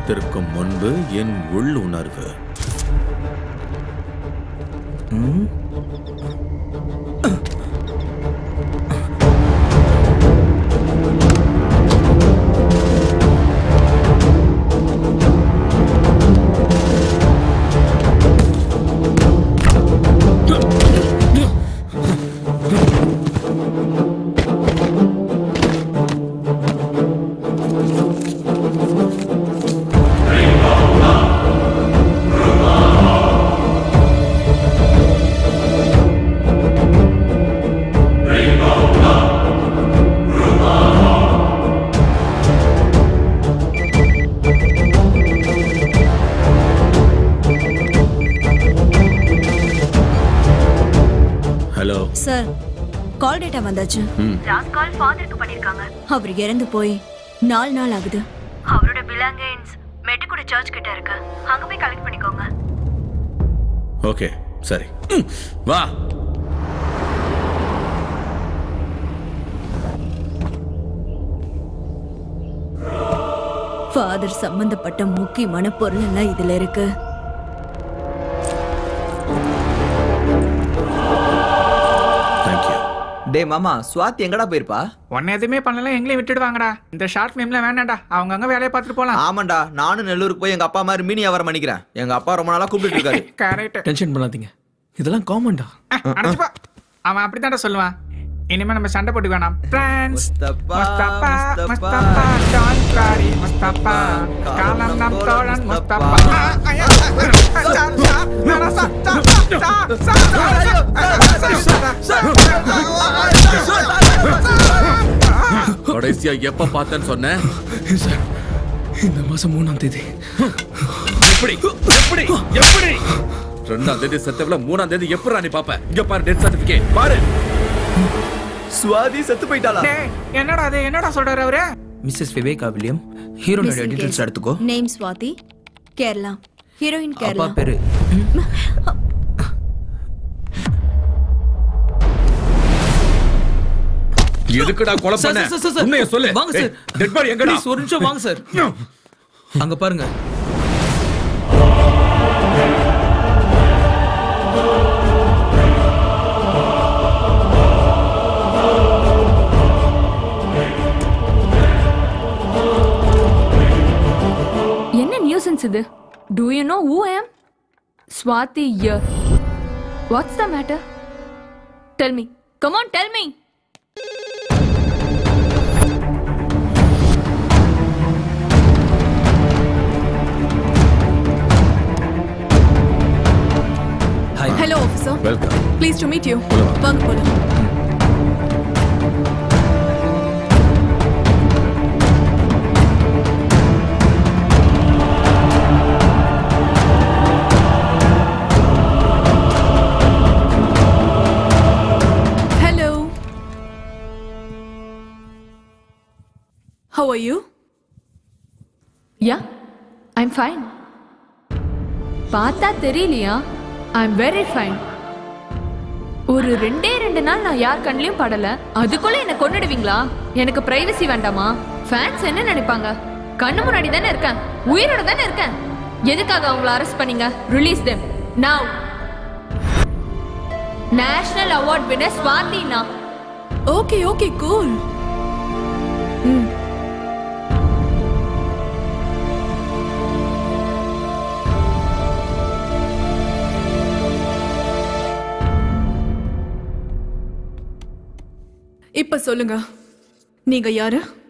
காலத்திற்கு முன்பு என் உள்ளுணர்வு ஹலோ சார் கால் டேட்டா வந்தாச்சு ம் லாஸ்ட் கால் ஃபாதருக்கு பண்ணிருக்காங்க அவர் இறந்து போய் நாலு நாள் ஆகுது அவரோட பிலாங்கின்ஸ் மெட்டுக்குடி சர்ச் கிட்ட இருக்கு அங்க போய் கலெக்ட் பண்ணிக்கோங்க ஓகே சரி ம், வா ஃபாதர் சம்பந்தப்பட்ட முக்கியமான பொருள் எல்லாம் இதுல இருக்கு தேங்க்யூ டே மாமா சுவாதி எங்கடா போயிருப்பா உன்னை எதுவுமே பண்ணல எங்களையும் விட்டுடுவாங்கடா இந்த ஷார்ட் ஃபிலிம்ல வேணாம்டா அவங்க அங்க வேலையை பார்த்துட்டு போலாம் ஆமாண்டா நானும் நெல்லூருக்கு போய் எங்க அப்பா மாதிரி மீனி வியாபாரம் பண்ணிக்கிறேன் எங்க அப்பா ரொம்ப நாளா கூப்பிட்டு இருக்காரு கரெக்ட் டென்ஷன் பண்ணாதீங்க இதெல்லாம் காமன்டா அடைச்சுப்பா அவன் அப்படித்தான்டா சொல்லுவான் இனிமே நம்ம சண்டை போட்டு வேணாம் பிரான்ஸ் முஸ்தபா, முஸ்தபா முஸ்தபா. முஸ்தபா டான் காரி முஸ்தபா காலம் நம் தோழன் முஸ்தபா ஆ, ஐயா. சா, சா, சா, சா, சா, சா, சா, கடைசியா எப்ப பார்த்தேன்னு சொன்ன சார் இந்த மாசம் மூணாம் தேதி எப்படி எப்படி எப்படி ரெண்டாம் தேதி செத்தவள மூணாம் தேதி எப்படா நீ பாப்ப இங்க பாரு டெத் சர்டிபிகேட் பாரு சுவாதி செத்து போயிட்டாளா டேய், என்னடா அது என்னடா சொல்றாரு அவரு மிஸ்ஸஸ் விவேகா வில்லியம் ஹீரோனோட டீடைல்ஸ் எடுத்துக்கோ நேம் ஸ்வாதி கேரளா ஹீரோயின் அப்பா கேரளா பேரு எதுக்குடா கொலை சார், பண்ண சார், சார், சார். உண்மையை சொல்லு வாங்க சார். டெட் பாடி எங்கடா Please, ஒரு நிமிஷம் வாங்க சார் அங்க பாருங்க என்ன நியூசன்ஸ் இது do you know who I am Swathi Iyer what's the matter tell me come on tell me hi hello officer welcome please to meet you உள்ள வா. வாங்க போலாம் hello How are you? Yeah I am fine பார்த்தா தெரியலையா I am very fine ஒரு ரெண்டே ரெண்டு நாள் நான் யார் கண்ணிலையும் படல அதுக்குள்ள என்ன கொன்னுடுவீங்களா எனக்கு பிரைவசி வேண்டாமா ஃபேன்ஸ் என்ன நினைப்பாங்க கண்ணு முன்னாடி தானே இருக்கேன் உயிரோட தானே இருக்கேன் எதுக்காக அவங்கள அரெஸ்ட் பண்ணீங்க release them now national award winner ஸ்வாதினா Okay, okay, cool. இப்ப சொல்லுங்க நீங்க யாரு